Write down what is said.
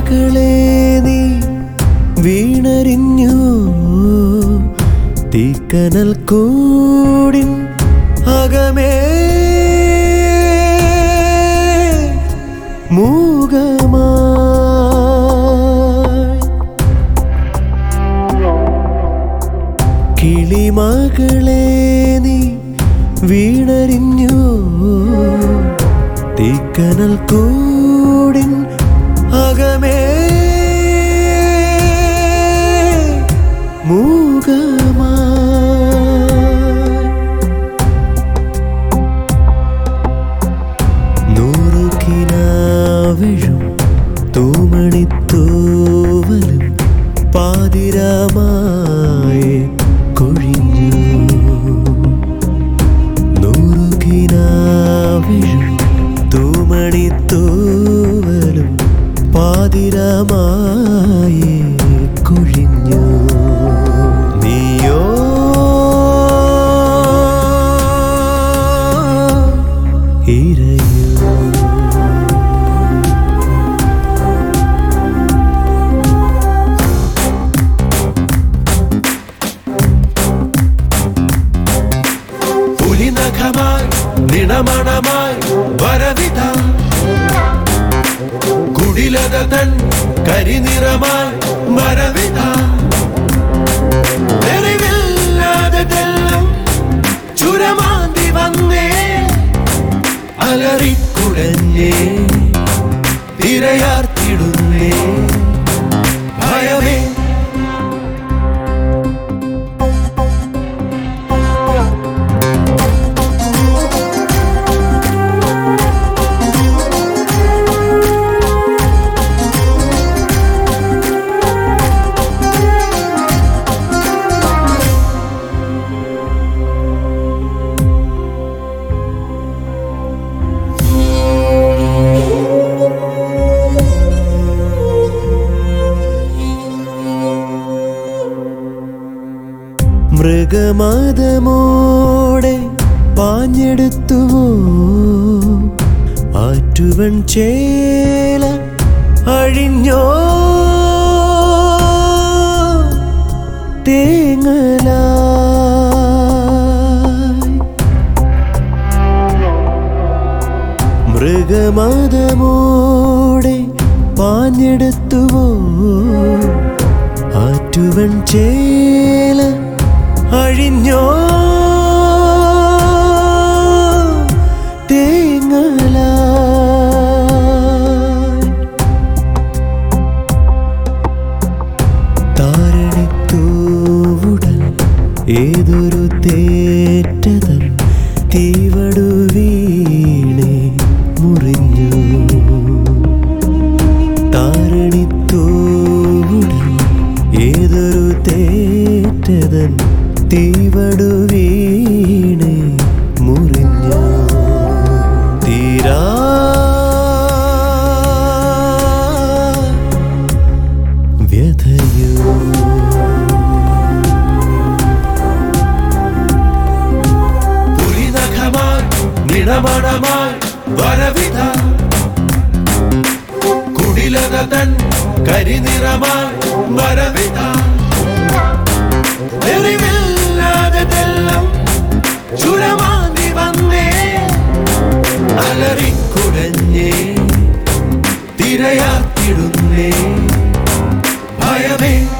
കിളിമകളെ നീ വീണരിഞ്ഞു തീക്കനൽ കൂടിൻ അകമേ മൂകമായി കിളിമകളെ നീ വീണരിഞ്ഞു തീക്കനൽ കൂടിൻ അകമേ മൂകമായി നൂറു കിനാവിഴും തൂമണിത്തൂവലും പാതിരാമായി കൊഴിഞ്ഞു നൂറു കിനാവിഴും തൂമണിത്തൂവലും പാതിരാമായി കൊഴിഞ്ഞു നീയോ ഇരയോ പുലിനഖമായി നിണമണമായി വരവിധ കുടിലത തൻ കരിനിറമായി വരവിധ തെളിവില്ലാതെ തെല്ലും ചുരമാന്തി വന്നേ അലറിക്കുടഞ്ഞേ തിരയാർത്തിടുന്നേ ഭയമേ മൃഗമതമോടെ പാഞ്ഞെടുത്തുവോ ആറ്റുവൻ ചേല അഴിഞ്ഞോ തേങ്ങലായി മൃഗമതമോടെ പാഞ്ഞെടുത്തുവോ ആറ്റുവൻ ചേല അഴിഞ്ഞോ തേങ്ങലായി താരണിത്തൂവുടൽ ഏതൊരു തേറ്റതൻ തീവടു വീണേ മുറിഞ്ഞു താരണിത്തൂവുടൽ ഏതൊരു തേറ്റതൻ തീവടു വീണേ മുറിഞ്ഞു തീരാ വ്യഥയോ പുലിനഖമായി നിണമണമായി വരവിധ കുടിലത തൻ കരിനിറമായി വരവിധ തെളിവില്ലാതെ തെല്ലും ചുരമാന്തി വന്നേ അലറിക്കുടഞ്ഞേ തിരയാത്തിടുന്നേ ഭയമേ